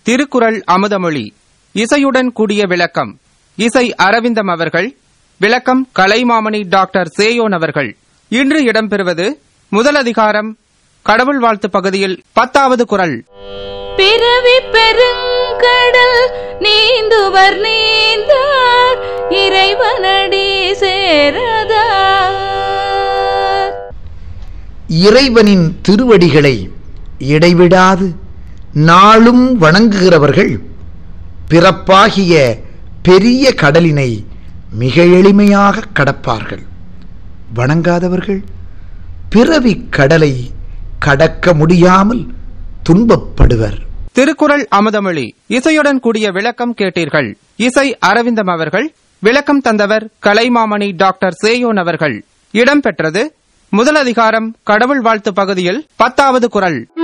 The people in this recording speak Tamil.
திருக்குறள் அமுதமொழி இசையுடன் கூடிய விளக்கம் இசை அரவிந்தம் அவர்கள் விளக்கம் கலைமாமணி டாக்டர் சேயோன் அவர்கள் இன்று இடம்பெறுவது முதல் அதிகாரம் கடவுள் வாழ்த்து பகுதியில் பத்தாவது குரல் பிறவி பெருங்கடல் நீந்துவர் நீந்தார் இறைவனடி சேரதார் இறைவனின் திருவடிகளை இடைவிடாது நாளும் வணங்குகிறவர்கள் பிறப்பாகிய பெரிய கடலினை மிக எளிமையாக கடப்பார்கள் வணங்காதவர்கள் பிறவி கடலை கடக்க முடியாமல் துன்பப்படுவர் திருக்குறள் அமுதமொழி இசையுடன் கூடிய விளக்கம் கேட்டீர்கள் இசை அரவிந்தம் அவர்கள் விளக்கம் தந்தவர் கலைமாமணி டாக்டர் சேயோன் அவர்கள் இடம்பெற்றது முதல் அதிகாரம் கடவுள் வாழ்த்து பகுதியில் பத்தாவது குரல்